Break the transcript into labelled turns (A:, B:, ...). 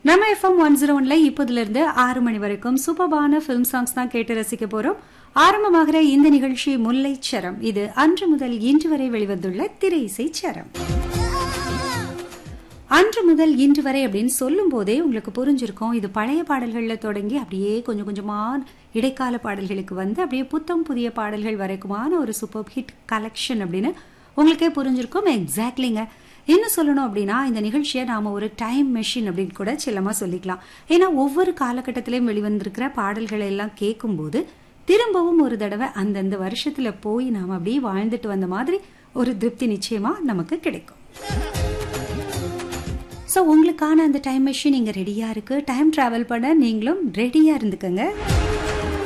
A: நம்ம FM one zero ஒன்ல இப்போதுல இருந்து ஆறு மணி வரைக்கும் சூப்பர்பான ஃபிலிம் சாங்ஸ் தான் கேட்டு ரசிக்க போறோம் ஆரம்பமாகிற இந்த நிகழ்ச்சி முல்லை சரம் இது அன்று முதல் இன்று வரை வெளிவந்துள்ள திரை இசை சரம் அன்று முதல் இன்று வரை அப்படின்னு சொல்லும் போதே உங்களுக்கு புரிஞ்சிருக்கும் இது பழைய பாடல்கள்ல தொடங்கி அப்படியே கொஞ்சம் கொஞ்சமா இடைக்கால பாடல்களுக்கு வந்து அப்படியே புத்தம் புதிய பாடல்கள் வரைக்குமான ஒரு சூப்பர் ஹிட் கலெக்ஷன் அப்படின்னு உங்களுக்கே புரிஞ்சிருக்கும் எக்ஸாக்ட்லிங்க என்ன சொல்லணும் அப்படின்னா இந்த நிகழ்ச்சியை நாம ஒரு டைம் மெஷின் அப்படின்னு கூட செல்லமா சொல்லிக்கலாம் ஏன்னா ஒவ்வொரு காலகட்டத்திலையும் வெளிவந்திருக்கிற பாடல்களை எல்லாம் கேட்கும்போது திரும்பவும் ஒரு தடவை அந்தந்த வருஷத்துல போய் நாம அப்படியே வாழ்ந்துட்டு வந்த மாதிரி ஒரு திருப்தி நிச்சயமா நமக்கு கிடைக்கும் ஸோ உங்களுக்கான அந்த டைம் மெஷின் இங்கே ரெடியாக இருக்குது டைம் ட்ராவல் பண்ண நீங்களும் ரெடியாக இருந்துக்கங்க